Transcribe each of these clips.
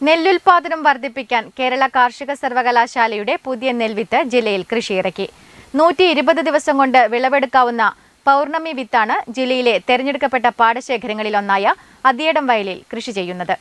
നെല്ലുൽപാദനം വർദ്ധിപ്പിക്കാൻ കേരള കാർഷിക സർവകലാശാലയുടെ പുതിയ നെൽവിത്ത് ജില്ലയിൽ കൃഷിയിറക്കി നൂറ്റി ഇരുപത് ദിവസം കൊണ്ട് വിളവെടുക്കാവുന്ന പൗർണമി വിത്താണ് ജില്ലയിലെ തെരഞ്ഞെടുക്കപ്പെട്ട പാടശേഖരങ്ങളിലൊന്നായ അതിയടം വയലിൽ കൃഷി ചെയ്യുന്നത്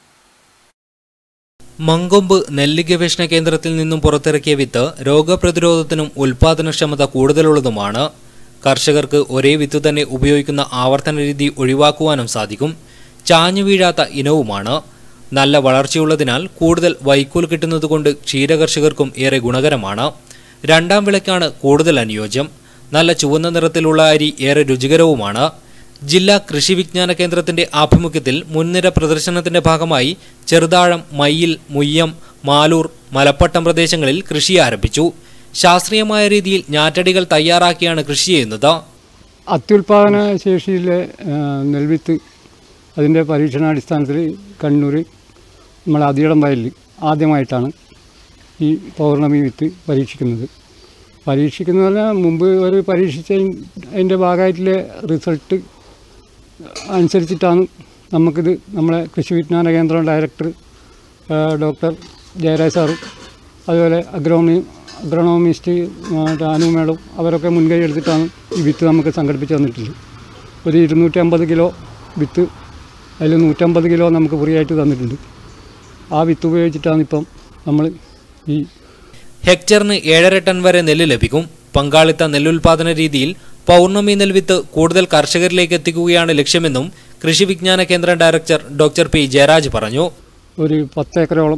മങ്കൊമ്പ് നെല്ല് ഗവേഷണ കേന്ദ്രത്തിൽ നിന്നും പുറത്തിറക്കിയ വിത്ത് രോഗപ്രതിരോധത്തിനും ഉൽപാദനക്ഷമത കൂടുതലുള്ളതുമാണ് കർഷകർക്ക് ഒരേ വിത്ത് തന്നെ ഉപയോഗിക്കുന്ന ആവർത്തന രീതി ഒഴിവാക്കുവാനും സാധിക്കും ചാഞ്ഞു വീഴാത്ത ഇനവുമാണ് നല്ല വളർച്ചയുള്ളതിനാൽ കൂടുതൽ വൈക്കോൽ കിട്ടുന്നതുകൊണ്ട് ക്ഷീരകർഷകർക്കും ഏറെ ഗുണകരമാണ് രണ്ടാം വിളയ്ക്കാണ് കൂടുതൽ അനുയോജ്യം നല്ല ചുവന്ന നിറത്തിലുള്ള അരി ഏറെ രുചികരവുമാണ് ജില്ലാ കൃഷി വിജ്ഞാന കേന്ദ്രത്തിന്റെ ആഭിമുഖ്യത്തിൽ മുൻനിര പ്രദർശനത്തിന്റെ ഭാഗമായി ചെറുതാഴം മയ്യിൽ മുയ്യം മാലൂർ മലപ്പട്ടം പ്രദേശങ്ങളിൽ കൃഷി ആരംഭിച്ചു ശാസ്ത്രീയമായ രീതിയിൽ ഞാറ്റടികൾ തയ്യാറാക്കിയാണ് കൃഷി ചെയ്യുന്നത് അത്യുൽപാദന ശേഷിയിലെ ആ, നെൽവിത്ത് അതിൻ്റെ പരീക്ഷണാടിസ്ഥാനത്തിൽ കണ്ണൂർ നമ്മളെ അതിയിടം വയലിൽ ആദ്യമായിട്ടാണ് ഈ പൗർണമി വിത്ത് പരീക്ഷിക്കുന്നത് പരീക്ഷിക്കുന്നത് പറഞ്ഞാൽ മുമ്പ് ഒരു പരീക്ഷിച്ച അതിൻ്റെ ഭാഗമായിട്ടുള്ള റിസൾട്ട് അനുസരിച്ചിട്ടാണ് നമുക്കിത് നമ്മളെ കൃഷി വിജ്ഞാന കേന്ദ്രം ഡയറക്ടർ ആ, ഡോക്ടർ ജയരാജ് സാറും അതുപോലെ അഗ്രോണി അഗ്രോണോമിസ്റ്റ് അനു മേഡം അവരൊക്കെ മുൻകൈ എടുത്തിട്ടാണ് ഈ വിത്ത് നമുക്ക് സംഘടിപ്പിച്ച് തന്നിട്ടുള്ളത് ഒരു ഇരുന്നൂറ്റി അമ്പത് കിലോ വിത്ത് അതിൽ നൂറ്റമ്പത് കിലോ നമുക്ക് ഫ്രീ ആയിട്ട് തന്നിട്ടുണ്ട് ആ വിത്ത് ഉപയോഗിച്ചിട്ടാണ് ഇപ്പം നമ്മൾ ഈ ഹെക്ടറിന് ഏഴര ടൺ വരെ നെല്ല് ലഭിക്കും പങ്കാളിത്ത നെല്ലുൽപാദന രീതിയിൽ പൗർണമി നെൽവിത്ത് കൂടുതൽ കർഷകരിലേക്ക് എത്തിക്കുകയാണ് ലക്ഷ്യമെന്നും കൃഷി വിജ്ഞാന കേന്ദ്ര ഡയറക്ടർ ഡോക്ടർ പി ജയരാജ് പറഞ്ഞു ഒരു പത്തേക്കറോളം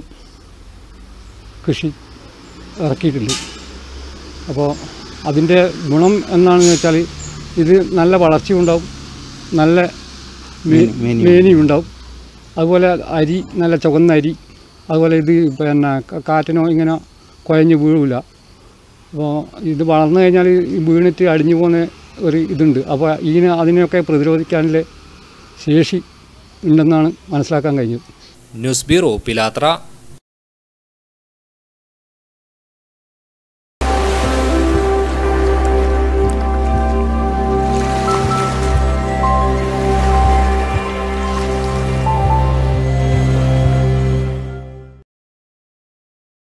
കൃഷി ഇറക്കിയിട്ടുണ്ട് അപ്പോൾ അതിൻ്റെ ഗുണം എന്താണെന്ന് വെച്ചാൽ ഇത് നല്ല വളർച്ചയും ഉണ്ടാവും നല്ല മേ- മേനിയും ഉണ്ടാവും അതുപോലെ അരി നല്ല ചുവന്ന അരി അതുപോലെ ഇത് പിന്നെ ക- കാറ്റിനോ ഇങ്ങനെ കുഴഞ്ഞ് വീഴില്ല അപ്പോൾ ഇത് വളർന്നു കഴിഞ്ഞാൽ ഈ വീണിട്ട് അടിഞ്ഞു പോകുന്ന ഒരു ഇതുണ്ട് അപ്പോൾ ഇതിനെ അതിനെയൊക്കെ പ്രതിരോധിക്കാനുള്ള ശേഷി ഉണ്ടെന്നാണ് മനസ്സിലാക്കാൻ കഴിഞ്ഞത് ന്യൂസ് ബ്യൂറോ പിലാത്ര